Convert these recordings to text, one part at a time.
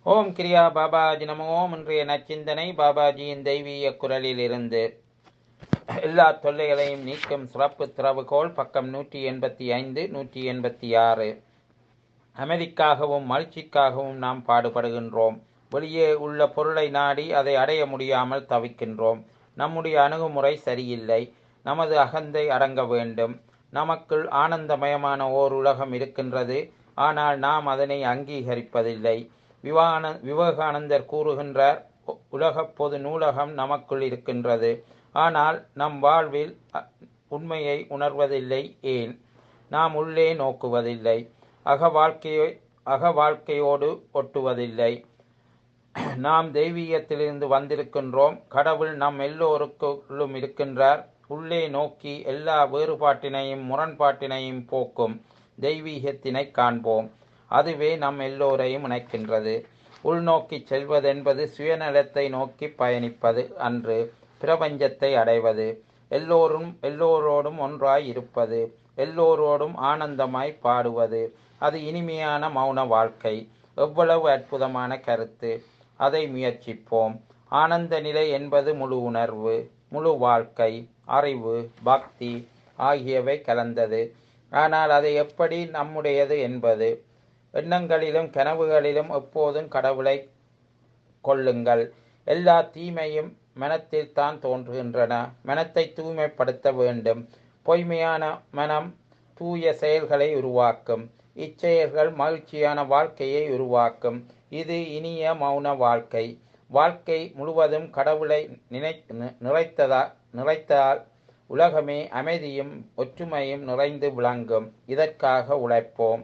ஓம் கிரியா பாபாஜி நமோ ஓம் இன்றைய நச்சிந்தனை பாபாஜியின் தெய்வீக குரலில் இருந்து எல்லா தொல்லைகளையும் நீக்கும் சிறப்பு திறவுகோல் பக்கம் நூற்றி எண்பத்தி ஐந்து நூற்றி எண்பத்தி ஆறு அமைதிக்காகவும் மகிழ்ச்சிக்காகவும் நாம் பாடுபடுகின்றோம் வெளியே உள்ள பொருளை நாடி அதை அடைய முடியாமல் தவிக்கின்றோம் நம்முடைய அணுகுமுறை சரியில்லை நமது அகந்தை அடங்க வேண்டும் நமக்குள் ஆனந்தமயமான ஓர் உலகம் இருக்கின்றது ஆனால் நாம் அதனை அங்கீகரிப்பதில்லை விவான விவேகானந்தர் கூறுகின்றார் "உ- உலகப் பொது நூலகம் நமக்குள் இருக்கின்றது ஆனால் நம் வாழ்வில் அ, உண்மையை உணர்வதில்லை ஏன் நாம் உள்ளே நோக்குவதில்லை அக வாழ்க்கையை அக வாழ்க்கையோடு ஒட்டுவதில்லை நாம் தெய்வீகத்திலிருந்து வந்திருக்கின்றோம் கடவுள் நம் எல்லோருக்குள்ளும் இருக்கின்றார் உள்ளே நோக்கி எல்லா வேறுபாட்டினையும் முரண்பாட்டினையும் போக்கும் தெய்வீகத்தினை காண்போம் அதுவே நம் எல்லோரையும் இணைக்கின்றது உள்நோக்கி செல்வதென்பது சுயநலத்தை நோக்கி பயணிப்பது அன்று பிரபஞ்சத்தை அடைவது எல்லோரும் எல்லோரோடும் ஒன்றாய் இருப்பது எல்லோரோடும் ஆனந்தமாய் பாடுவது அது இனிமையான மௌன வாழ்க்கை எவ்வளவு அற்புதமான கருத்து அதை முயற்சிப்போம் ஆனந்த நிலை என்பது முழு உணர்வு முழு வாழ்க்கை அறிவு பக்தி ஆகியவை கலந்தது ஆனால் அதை எப்படி நம்முடையது என்பது எண்ணங்களிலும் கனவுகளிலும் எப்போதும் கடவுளை கொள்ளுங்கள் எல்லா தீமையும் மனத்தில் தான் தோன்றுகின்றன மனத்தை தூய்மைப்படுத்த வேண்டும் பொய்மையான மனம் தூய செயல்களை உருவாக்கும் இச்செயல்கள் மகிழ்ச்சியான வாழ்க்கையை உருவாக்கும் இது இனிய மௌன வாழ்க்கை வாழ்க்கை முழுவதும் கடவுளை நினை நி- நிறைத்ததா நிறைத்தால் உலகமே அமைதியும் ஒற்றுமையும் நிறைந்து விளங்கும் இதற்காக உழைப்போம்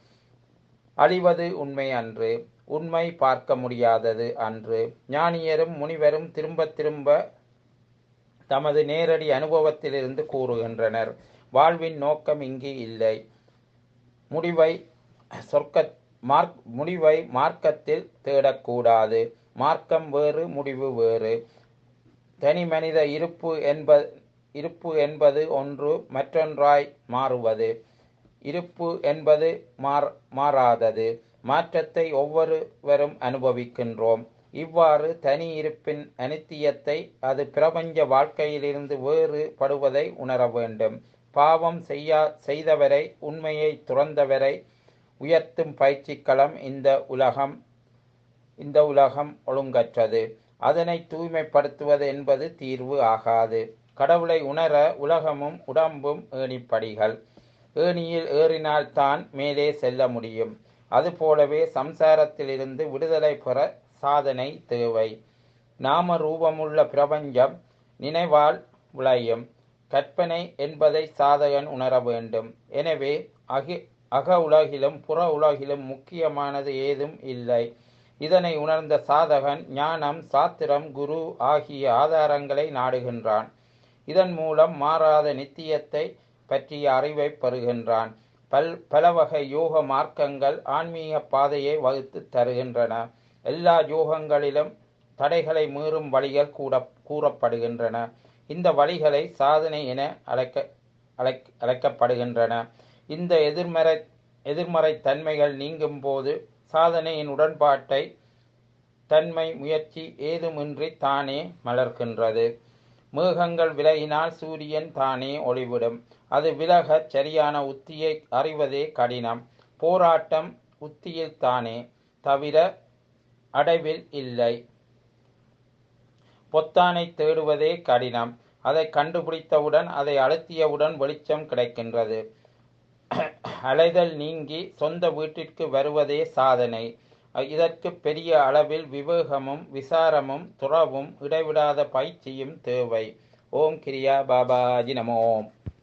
அழிவது உண்மை அன்று உண்மை பார்க்க முடியாதது அன்று ஞானியரும் முனிவரும் திரும்ப திரும்ப தமது நேரடி அனுபவத்திலிருந்து கூறுகின்றனர் வாழ்வின் நோக்கம் இங்கு இல்லை முடிவை சொர்க்க மார்க் முடிவை மார்க்கத்தில் தேடக்கூடாது மார்க்கம் வேறு முடிவு வேறு தனி மனித இருப்பு என்ப இருப்பு என்பது ஒன்று மற்றொன்றாய் மாறுவது இருப்பு என்பது மாற மாறாதது மாற்றத்தை ஒவ்வொருவரும் அனுபவிக்கின்றோம் இவ்வாறு தனி இருப்பின் அனித்தியத்தை அது பிரபஞ்ச வாழ்க்கையிலிருந்து வேறுபடுவதை உணர வேண்டும் பாவம் செய்யா செய்தவரை உண்மையை துறந்தவரை உயர்த்தும் பயிற்சிக்களம் இந்த உலகம் இந்த உலகம் ஒழுங்கற்றது அதனை தூய்மைப்படுத்துவது என்பது தீர்வு ஆகாது கடவுளை உணர உலகமும் உடம்பும் ஏணிப்படிகள் ஏணியில் ஏறினால்தான் மேலே செல்ல முடியும் அதுபோலவே சம்சாரத்திலிருந்து விடுதலை பெற சாதனை தேவை நாம ரூபமுள்ள பிரபஞ்சம் நினைவால் விளையும் கற்பனை என்பதை சாதகன் உணர வேண்டும் எனவே அகி அக உலகிலும் புற உலகிலும் முக்கியமானது ஏதும் இல்லை இதனை உணர்ந்த சாதகன் ஞானம் சாத்திரம் குரு ஆகிய ஆதாரங்களை நாடுகின்றான் இதன் மூலம் மாறாத நித்தியத்தை பற்றிய அறிவை பெறுகின்றான் பல் பல வகை யோக மார்க்கங்கள் ஆன்மீக பாதையை வகுத்து தருகின்றன எல்லா யோகங்களிலும் தடைகளை மீறும் வழிகள் கூட கூறப்படுகின்றன இந்த வழிகளை சாதனை என அழைக்க அழைக் அழைக்கப்படுகின்றன இந்த எதிர்மறை எதிர்மறை தன்மைகள் நீங்கும் போது சாதனையின் உடன்பாட்டை தன்மை முயற்சி ஏதுமின்றி தானே மலர்கின்றது மேகங்கள் விலகினால் சூரியன் தானே ஒளிவிடும் அது விலகச் சரியான உத்தியை அறிவதே கடினம் போராட்டம் உத்தியில் தானே தவிர அடைவில் இல்லை பொத்தானை தேடுவதே கடினம் அதை கண்டுபிடித்தவுடன் அதை அழுத்தியவுடன் வெளிச்சம் கிடைக்கின்றது அலைதல் நீங்கி சொந்த வீட்டிற்கு வருவதே சாதனை இதற்கு பெரிய அளவில் விவேகமும் விசாரமும் துறவும் இடைவிடாத பயிற்சியும் தேவை ஓம் கிரியா பாபாஜி நமோ ஓம்